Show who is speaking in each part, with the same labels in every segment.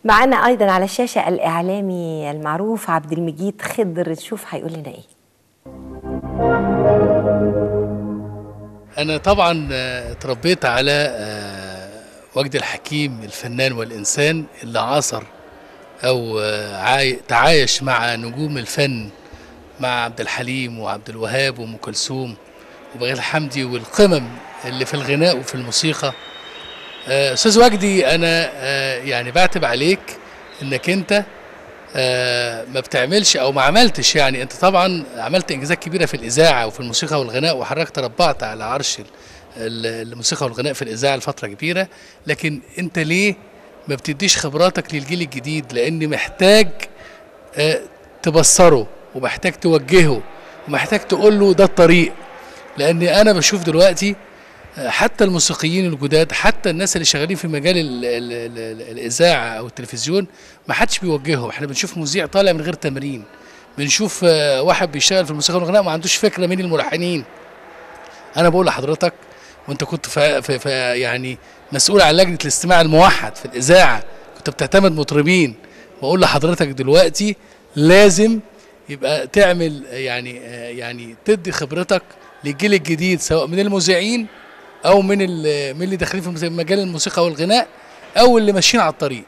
Speaker 1: معانا ايضا على الشاشه الاعلامي المعروف عبد المجيد خضر نشوف هيقول لنا ايه
Speaker 2: أنا طبعا آه، اتربيت على آه، وجدي الحكيم الفنان والإنسان اللي عاصر أو آه، عاي- تعايش مع نجوم الفن مع عبد الحليم وعبد الوهاب وأم كلثوم وبغير حمدي والقمم اللي في الغناء وفي الموسيقى آه، أستاذ وجدي أنا آه، يعني بعتب عليك إنك أنت آه، ما بتعملش او ما عملتش يعني انت طبعا عملت انجازات كبيره في الاذاعه وفي الموسيقى والغناء وحضرتك تربعت على عرش ال- ال- الموسيقى والغناء في الاذاعه لفتره كبيره لكن انت ليه ما بتديش خبراتك للجيل الجديد لان محتاج آه، تبصره ومحتاج توجهه ومحتاج تقول له ده الطريق لان انا بشوف دلوقتي آه، حتى الموسيقيين الجداد حتى الناس اللي شغالين في مجال ال ال ال ال الاذاعه او التلفزيون ما حدش بيوجههم احنا بنشوف مذيع طالع من غير تمرين بنشوف آه، واحد بيشتغل في الموسيقى والغناء ما عندوش فكره مين الملحنين انا بقول لحضرتك وانت كنت في, في, في يعني مسؤول عن لجنه الاستماع الموحد في الاذاعه كنت بتعتمد مطربين بقول لحضرتك دلوقتي لازم يبقى تعمل آه، يعني آه، يعني تدي خبرتك للجيل الجديد سواء من المذيعين او من ال- من اللي داخلين في المس- مجال الموسيقى والغناء او اللي ماشيين على الطريق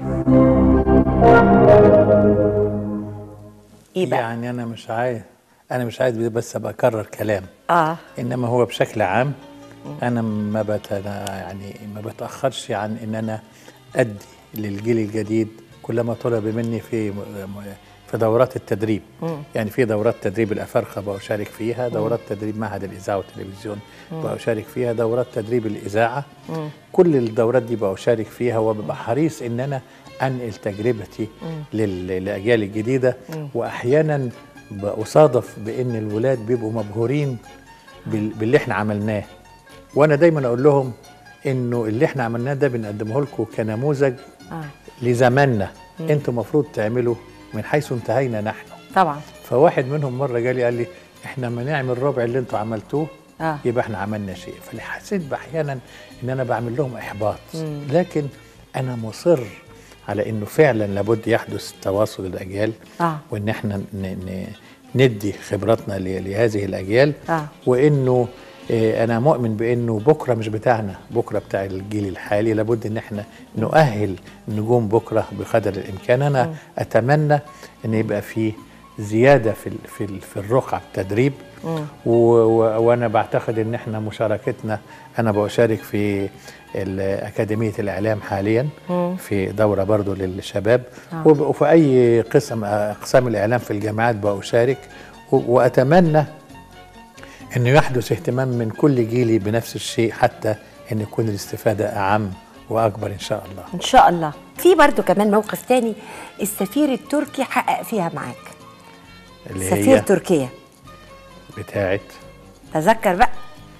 Speaker 1: ايه بقى
Speaker 3: يعني انا مش عايز انا مش عايز بس ابقى اكرر كلام
Speaker 1: اه
Speaker 3: انما هو بشكل عام انا ما بت أنا يعني ما بتاخرش عن ان انا ادي للجيل الجديد كل ما طلب مني في م- م- في دورات التدريب يعني في دورات تدريب الافارقه بشارك فيها دورات تدريب معهد الاذاعه والتلفزيون بشارك فيها دورات تدريب الاذاعه كل الدورات دي بشارك فيها وببقى حريص ان انا انقل تجربتي لل- للاجيال الجديده واحيانا بصادف بان الولاد بيبقوا مبهورين بال- باللي احنا عملناه وانا دايما اقول لهم انه اللي احنا عملناه ده بنقدمه لكم كنموذج
Speaker 1: اه
Speaker 3: لزماننا انتوا المفروض تعملوا من حيث انتهينا نحن
Speaker 1: طبعا
Speaker 3: فواحد منهم مره جالي قال لي احنا ما نعمل ربع اللي انتوا عملتوه
Speaker 1: آه.
Speaker 3: يبقى احنا عملنا شيء فحسيت احيانا ان انا بعمل لهم احباط لكن انا مصر على انه فعلا لابد يحدث تواصل الاجيال
Speaker 1: آه.
Speaker 3: وان احنا ن- ن- ندي خبراتنا ل- لهذه الاجيال
Speaker 1: آه.
Speaker 3: وانه آه، انا مؤمن بانه بكره مش بتاعنا بكره بتاع الجيل الحالي لابد ان احنا نؤهل نجوم بكره بقدر الامكان انا اتمنى ان يبقى في زياده في ال- في ال- في الرقعه التدريب و- و- وانا بعتقد ان احنا مشاركتنا انا بشارك في ال- اكاديميه الاعلام حاليا في دوره برضو للشباب وب- وفي اي قسم اقسام الاعلام في الجامعات بشارك و- واتمنى انه يحدث اهتمام من كل جيلي بنفس الشيء حتى ان يكون الاستفاده اعم واكبر ان شاء الله
Speaker 1: ان شاء الله في برضو كمان موقف تاني السفير التركي حقق فيها معاك
Speaker 3: اللي
Speaker 1: سفير
Speaker 3: هي
Speaker 1: تركيا
Speaker 3: بتاعت
Speaker 1: تذكر بقى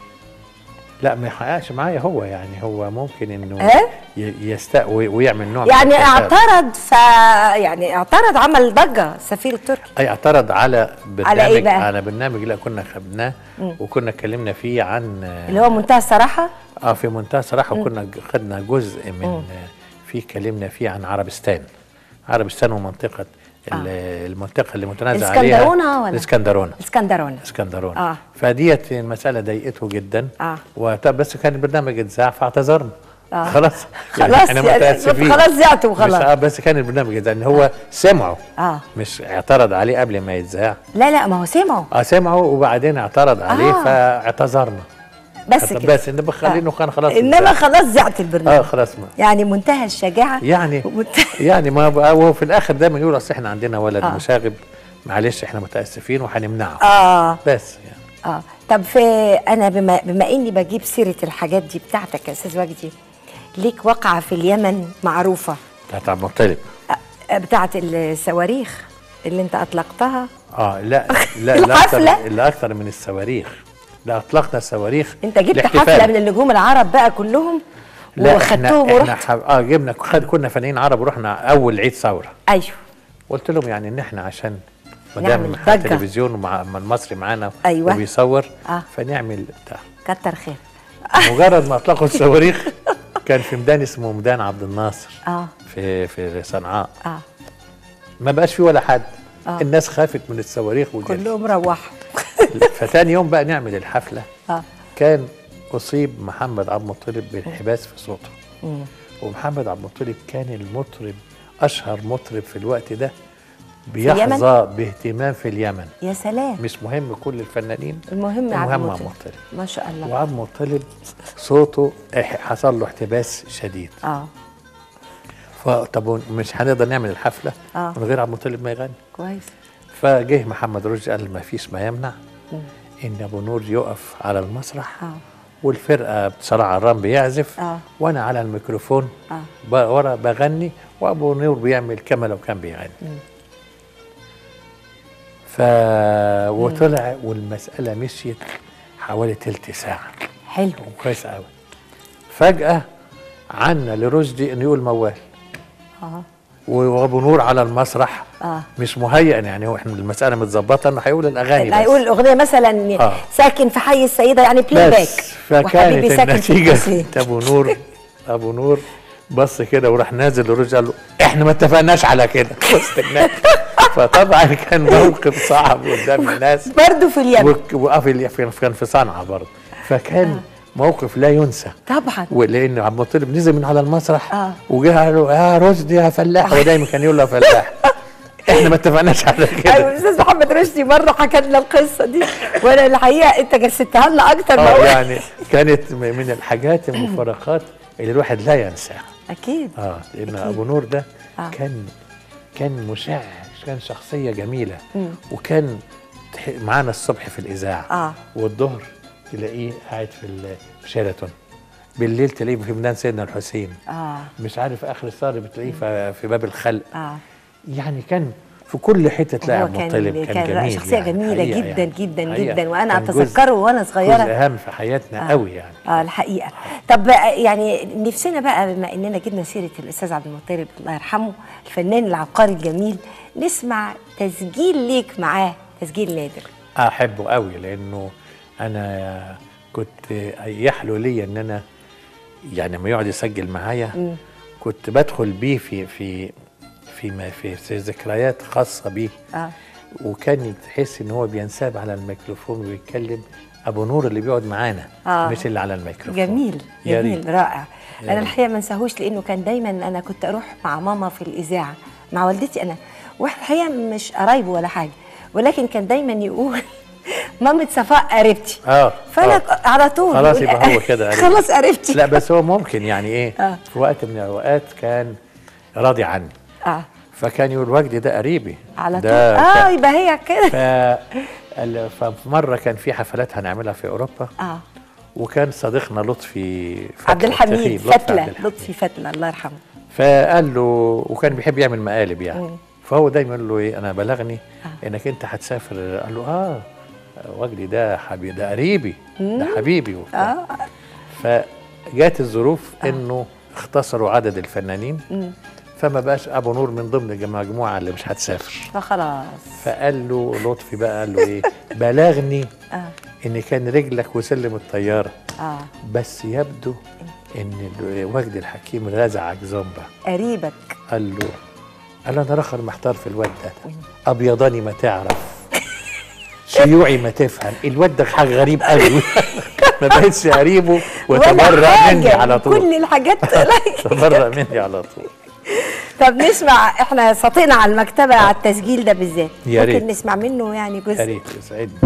Speaker 3: لا ما يحققش معايا هو يعني هو ممكن انه
Speaker 1: إيه؟
Speaker 3: ي- يستقوي ويعمل نوع من
Speaker 1: يعني
Speaker 3: التفاعل.
Speaker 1: اعترض ف يعني اعترض عمل ضجه السفير التركي
Speaker 3: اي اعترض على برنامج
Speaker 1: على إيه بقى؟
Speaker 3: على برنامج لا كنا خدناه وكنا اتكلمنا فيه عن
Speaker 1: اللي هو منتهى الصراحه
Speaker 3: اه في منتهى الصراحه وكنا ج- خدنا جزء من آه، فيه اتكلمنا فيه عن عربستان عربستان ومنطقه ال- المنطقه اللي متنازع عليها
Speaker 1: الإسكندرونة ولا؟
Speaker 3: الاسكندرونه
Speaker 1: اسكندرونه
Speaker 3: اسكندرونه
Speaker 1: آه.
Speaker 3: فديت المساله ضايقته جدا
Speaker 1: آه.
Speaker 3: وطب بس كان البرنامج اتذاع فاعتذرنا
Speaker 1: آه.
Speaker 3: خلاص
Speaker 1: خلاص
Speaker 3: احنا
Speaker 1: يعني
Speaker 3: متاسفين
Speaker 1: خلاص زعتوا وخلاص.
Speaker 3: بس, آه بس كان البرنامج اتذاع ان هو سمعه
Speaker 1: آه.
Speaker 3: مش اعترض عليه قبل ما يتذاع
Speaker 1: لا لا ما هو سمعوا
Speaker 3: اه سمعه وبعدين اعترض عليه
Speaker 1: آه.
Speaker 3: فاعتذرنا
Speaker 1: بس
Speaker 3: طب
Speaker 1: كده
Speaker 3: بس انه بخلينه كان خلاص
Speaker 1: انما
Speaker 3: اتذاع.
Speaker 1: خلاص زعت البرنامج
Speaker 3: اه خلاص ما.
Speaker 1: يعني منتهى الشجاعه
Speaker 3: يعني
Speaker 1: ومنتهى-
Speaker 3: يعني ما بقى هو في الاخر دايما يقول اصل احنا عندنا ولد
Speaker 1: آه.
Speaker 3: مشاغب معلش احنا متاسفين وهنمنعه
Speaker 1: اه
Speaker 3: بس يعني
Speaker 1: اه طب في انا بما بما اني بجيب سيره الحاجات دي بتاعتك يا استاذ وجدي ليك وقعه في اليمن معروفه
Speaker 3: بتاعت عبد المطلب
Speaker 1: آه، بتاعت الصواريخ اللي انت اطلقتها
Speaker 3: اه لا لا لا
Speaker 1: الحفلة؟
Speaker 3: اكتر لا اكتر من الصواريخ لا اطلقنا الصواريخ
Speaker 1: انت جبت
Speaker 3: الاحتفال.
Speaker 1: حفله من النجوم العرب بقى كلهم
Speaker 3: لا
Speaker 1: وخدتهم
Speaker 3: احنا, احنا
Speaker 1: ورحت
Speaker 3: حب... اه جبنا خد كنا فنانين عرب ورحنا اول عيد ثوره
Speaker 1: ايوه
Speaker 3: قلت لهم يعني ان احنا عشان ما
Speaker 1: نعمل
Speaker 3: دام
Speaker 1: ضجة.
Speaker 3: التلفزيون ومع ما المصري معانا
Speaker 1: أيوة.
Speaker 3: وبيصور
Speaker 1: آه.
Speaker 3: فنعمل بتاع
Speaker 1: كتر خير
Speaker 3: مجرد ما اطلقوا الصواريخ كان في ميدان اسمه ميدان عبد الناصر
Speaker 1: اه
Speaker 3: في في صنعاء
Speaker 1: اه
Speaker 3: ما بقاش في ولا حد
Speaker 1: آه.
Speaker 3: الناس خافت من الصواريخ والجري
Speaker 1: كلهم روحوا
Speaker 3: فتاني يوم بقى نعمل الحفله
Speaker 1: اه
Speaker 3: كان اصيب محمد عبد المطلب بالانحباس في صوته
Speaker 1: مم.
Speaker 3: ومحمد عبد المطلب كان المطرب اشهر مطرب في الوقت ده
Speaker 1: اليمن؟
Speaker 3: بيحظى باهتمام في اليمن
Speaker 1: يا سلام
Speaker 3: مش مهم كل الفنانين
Speaker 1: المهم عبد
Speaker 3: المهم
Speaker 1: المطلب.
Speaker 3: عبد المطلب
Speaker 1: ما شاء الله
Speaker 3: وعبد المطلب صوته اح- حصل له احتباس شديد
Speaker 1: اه
Speaker 3: فطب مش هنقدر نعمل الحفله
Speaker 1: آه.
Speaker 3: من غير عبد المطلب ما يغني
Speaker 1: كويس
Speaker 3: فجه محمد رشدي قال ما فيش ما يمنع ان ابو نور يقف على المسرح
Speaker 1: اه
Speaker 3: والفرقه بصراحه عرام بيعزف
Speaker 1: آه.
Speaker 3: وانا على الميكروفون
Speaker 1: آه.
Speaker 3: ب- ورا بغني وابو نور بيعمل كما لو كان بيغني ف وطلع والمساله مشيت حوالي تلت ساعه
Speaker 1: حلو
Speaker 3: كويس قوي فجاه عنا لرشدي انه يقول موال
Speaker 1: اه
Speaker 3: وابو نور على المسرح
Speaker 1: اه
Speaker 3: مش مهيئ يعني هو احنا المساله متظبطه انه هيقول الاغاني بس
Speaker 1: هيقول الاغنيه مثلا
Speaker 3: آه.
Speaker 1: ساكن في حي السيده يعني بلاي باك
Speaker 3: بس فكانت
Speaker 1: في
Speaker 3: النتيجه
Speaker 1: الحسين.
Speaker 3: ابو نور ابو نور بص كده وراح نازل للرجل قال له احنا ما اتفقناش على كده وسط الناس فطبعا كان موقف صعب قدام الناس
Speaker 1: برضه في اليمن
Speaker 3: وك- وقف ال- في- كان في صنعاء برضه فكان موقف لا ينسى
Speaker 1: طبعا
Speaker 3: ولان عبد المطلب نزل من على المسرح
Speaker 1: آه.
Speaker 3: وجه قال له يا رشدي يا فلاح هو دايما كان يقول له يا فلاح احنا ما اتفقناش على
Speaker 1: ايوه
Speaker 3: كده
Speaker 1: الاستاذ محمد رشدي مره حكى لنا القصه دي وانا الحقيقه انت جسدتها لنا اكتر ما
Speaker 3: اه
Speaker 1: هو
Speaker 3: يعني كانت م- من الحاجات المفارقات اللي الواحد لا ينساها
Speaker 1: اكيد
Speaker 3: اه لان
Speaker 1: أكيد.
Speaker 3: ابو نور ده
Speaker 1: آه.
Speaker 3: كان كان مشع كان شخصيه جميله
Speaker 1: مم.
Speaker 3: وكان تح- معانا الصبح في الاذاعه
Speaker 1: آه.
Speaker 3: والظهر تلاقيه قاعد في ال- في شيراتون بالليل تلاقيه في ميدان سيدنا الحسين
Speaker 1: اه
Speaker 3: مش عارف اخر الصار بتلاقيه في- في باب الخلق
Speaker 1: اه
Speaker 3: يعني كان في كل حته تلاقي
Speaker 1: هو
Speaker 3: عبد المطلب
Speaker 1: كان
Speaker 3: كان,
Speaker 1: كان
Speaker 3: جميل
Speaker 1: شخصيه
Speaker 3: يعني
Speaker 1: جميله
Speaker 3: حقيقة
Speaker 1: جدا
Speaker 3: يعني
Speaker 1: جدا
Speaker 3: حقيقة.
Speaker 1: جدا وانا
Speaker 3: كان جزء-
Speaker 1: اتذكره وانا صغيره
Speaker 3: جزء اهم في حياتنا قوي يعني
Speaker 1: اه الحقيقه طب بقى يعني نفسنا بقى بما اننا جبنا سيره الاستاذ عبد المطلب الله يرحمه الفنان العبقري الجميل نسمع تسجيل ليك معاه تسجيل نادر
Speaker 3: احبه قوي لانه انا كنت يحلو لي ان انا يعني لما يقعد يسجل معايا كنت بدخل بيه في في في ما في, في ذكريات خاصه بيه
Speaker 1: اه
Speaker 3: وكان تحس ان هو بينساب على الميكروفون ويتكلم ابو نور اللي بيقعد معانا
Speaker 1: آه.
Speaker 3: مش اللي على الميكروفون
Speaker 1: جميل
Speaker 3: يا
Speaker 1: جميل
Speaker 3: ريت.
Speaker 1: رائع
Speaker 3: يا
Speaker 1: انا
Speaker 3: ريت.
Speaker 1: الحقيقه ما انساهوش لانه كان دايما انا كنت اروح مع ماما في الاذاعه مع والدتي انا واحنا الحقيقه مش قرايبه ولا حاجه ولكن كان دايما يقول مامة صفاء قريبتي
Speaker 3: اه
Speaker 1: فانا
Speaker 3: آه.
Speaker 1: على طول
Speaker 3: خلاص
Speaker 1: يقول
Speaker 3: يبقى هو كده قريب.
Speaker 1: خلاص قريبتي
Speaker 3: لا بس هو ممكن يعني ايه
Speaker 1: آه.
Speaker 3: في وقت من الاوقات كان راضي عني
Speaker 1: اه
Speaker 3: فكان يقول وجدي ده قريبي
Speaker 1: على طول
Speaker 3: ده
Speaker 1: اه
Speaker 3: كان-
Speaker 1: يبقى هي كده
Speaker 3: ف ال- ففي مره كان في حفلات هنعملها في اوروبا
Speaker 1: اه
Speaker 3: وكان صديقنا لطفي فتلة
Speaker 1: عبد الحميد
Speaker 3: التخين، لطفي عبد
Speaker 1: فتله
Speaker 3: الحميد.
Speaker 1: لطفي فتله الله يرحمه
Speaker 3: فقال له وكان بيحب يعمل مقالب يعني
Speaker 1: مم.
Speaker 3: فهو دايما يقول له ايه انا بلغني انك انت هتسافر قال له اه وجدي ده حبيبي ده قريبي ده حبيبي وبتاع
Speaker 1: اه
Speaker 3: فجات الظروف انه اختصروا عدد الفنانين فما بقاش ابو نور من ضمن المجموعه اللي مش هتسافر
Speaker 1: فخلاص
Speaker 3: فقال له لطفي بقى قال له ايه بلغني
Speaker 1: اه
Speaker 3: ان كان رجلك وسلم الطياره
Speaker 1: اه
Speaker 3: بس يبدو ان ال- وجدي الحكيم رزعك زومبا
Speaker 1: قريبك
Speaker 3: قال له قال له انا رخر محتار في الواد ده ابيضاني ما تعرف شيوعي ما تفهم الواد ده حاجه غريب قوي ما بقتش قريبه
Speaker 1: ولا
Speaker 3: وتبرأ
Speaker 1: حاجة
Speaker 3: مني على طول
Speaker 1: كل الحاجات
Speaker 3: تبرأ مني على طول
Speaker 1: طب نسمع احنا سطينا على المكتبه على التسجيل ده بالذات
Speaker 3: يا ريت.
Speaker 1: ممكن نسمع منه يعني
Speaker 3: يا
Speaker 1: جزء
Speaker 3: ريت يسعدني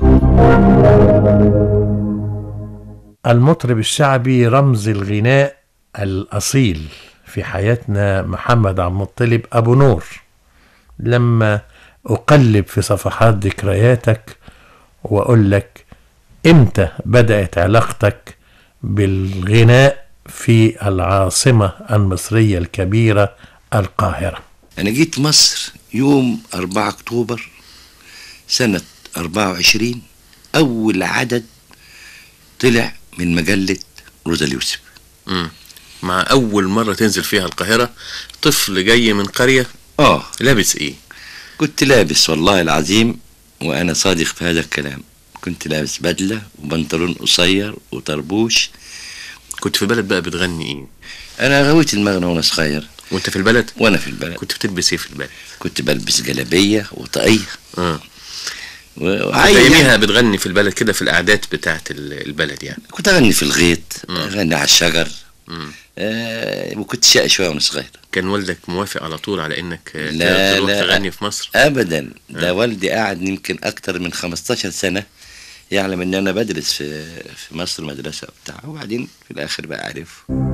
Speaker 3: المطرب الشعبي رمز الغناء الأصيل في حياتنا محمد عبد المطلب أبو نور لما أقلب في صفحات ذكرياتك وأقول لك إمتى بدأت علاقتك بالغناء في العاصمة المصرية الكبيرة القاهرة
Speaker 4: أنا جيت مصر يوم 4 أكتوبر سنة 24 أول عدد طلع من مجلة روزا اليوسف
Speaker 5: مم. مع أول مرة تنزل فيها القاهرة طفل جاي من قرية
Speaker 4: آه
Speaker 5: لابس إيه؟
Speaker 4: كنت لابس والله العظيم وأنا صادق في هذا الكلام كنت لابس بدلة وبنطلون قصير وطربوش
Speaker 5: كنت في البلد بقى بتغني ايه
Speaker 4: انا غويت المغنى وانا صغير
Speaker 5: وانت في البلد
Speaker 4: وانا في البلد
Speaker 5: كنت بتلبس ايه في البلد
Speaker 4: كنت بلبس جلابيه وطاقيه
Speaker 5: اه
Speaker 4: و- وعايز
Speaker 5: اياميها
Speaker 4: يعني.
Speaker 5: بتغني في البلد كده في القعدات بتاعت ال- البلد يعني
Speaker 4: كنت اغني في الغيط
Speaker 5: مم.
Speaker 4: اغني على الشجر
Speaker 5: مم.
Speaker 4: آه وكنت شقي شويه وانا صغير
Speaker 5: كان والدك موافق على طول على انك آه،
Speaker 4: لا،
Speaker 5: تروح
Speaker 4: لا.
Speaker 5: تغني في مصر
Speaker 4: ابدا ده والدي قعد يمكن اكتر من 15 سنه يعلم ان انا بدرس في في مصر مدرسه وبتاع وبعدين في الاخر بقى عرف